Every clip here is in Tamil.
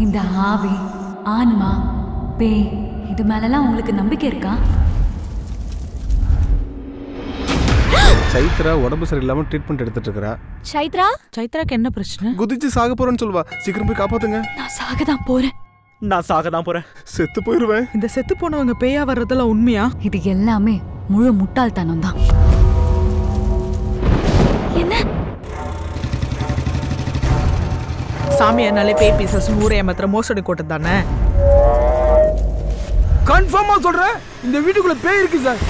இந்த ஆவி ஆன்மா பேய் இது மேலலாம் உங்களுக்கு நம்பிக்கை இருக்கா சைத்ரா உடம்பு சரியில்லாம ட்ரீட்மெண்ட் எடுத்துட்டு இருக்கறா சைத்ரா சைத்ராக்கு என்ன பிரச்சனை குதிச்சு சாக போறேன்னு சொல்லுவா சீக்கிரம் போய் காப்பாத்துங்க நான் சாக தான் போறேன் நான் சாக தான் போறேன் செத்து போயிருவேன் இந்த செத்து போனவங்க பேயா வர்றதெல்லாம் உண்மையா இது எல்லாமே முழு முட்டாள்தனம் தான் என்ன சாமி என்னாலே பேய் பீசஸ் ஊரை ஏமாத்துற மோசடி கூட்டம் தானே கன்ஃபார்மா சொல்றேன் இந்த வீட்டுக்குள்ள பேய் இருக்கு சார்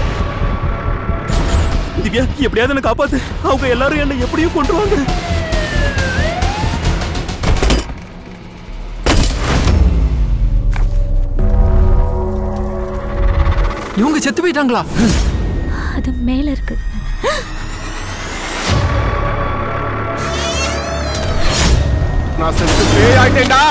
திவ்யா எப்படியாவது என்ன காப்பாத்து அவங்க எல்லாரும் என்ன எப்படியும் கொண்டுருவாங்க இவங்க செத்து போயிட்டாங்களா அது மேல இருக்கு நான் செத்து பேய் ஆயிட்டேன்டா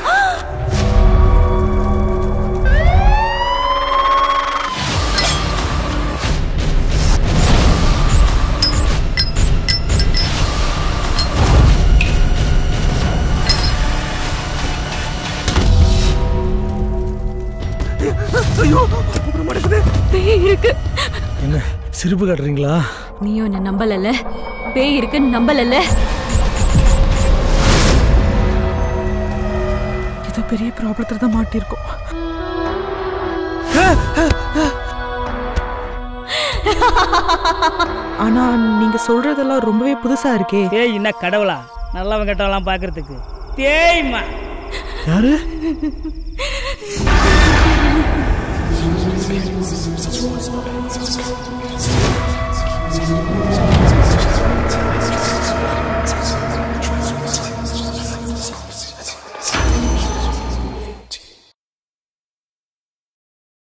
பேய் இருக்கு என்ன சிரிப்பு காட்டுறீங்களா நீயும் என்ன நம்பலல்ல பேய் இருக்குன்னு நம்பலல்ல ஏதோ பெரிய ப்ராப்ளத்துல தான் மாட்டியிருக்கோம் ஆனா நீங்க சொல்றதெல்லாம் ரொம்பவே புதுசா இருக்கே பேய் என்ன கடவுளா நல்லவன் கெட்டவெல்லாம் பார்க்கறதுக்கு பேய்மா யாரு ஆ